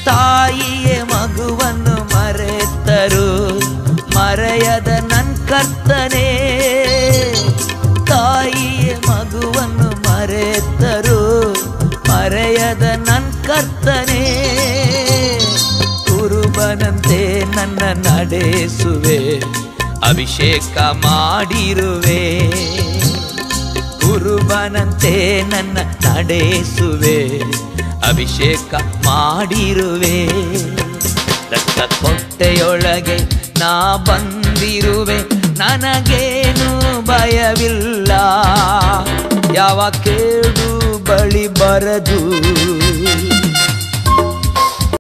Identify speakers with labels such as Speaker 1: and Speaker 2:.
Speaker 1: ತಾಯಿಯೇ ಮಗುವನ್ನು ಮರೆತರು ಮರೆಯದ ನನ್ ಕರ್ತನೆ ತಾಯಿಯೇ ಮಗುವನ್ನು ಮರೆತರು ಮರೆಯದ ನನ್ ಕರ್ತನೆ ಕುರುಬನಂತೆ ನನ್ನ ನಡೆಸುವೆ ಅಭಿಷೇಕ ಮಾಡಿರುವೆ ಕುರುಬನಂತೆ ನನ್ನ ನಡೆಸುವೆ ಅಭಿಷೇಕ ಮಾಡಿರುವೆ ರಕ್ತ ಕೊಟ್ಟೆಯೊಳಗೆ ನಾ ಬಂದಿರುವೆ ನನಗೇನು ಭಯವಿಲ್ಲ ಯಾವ ಕೇಡು ಬಳಿ ಬರದು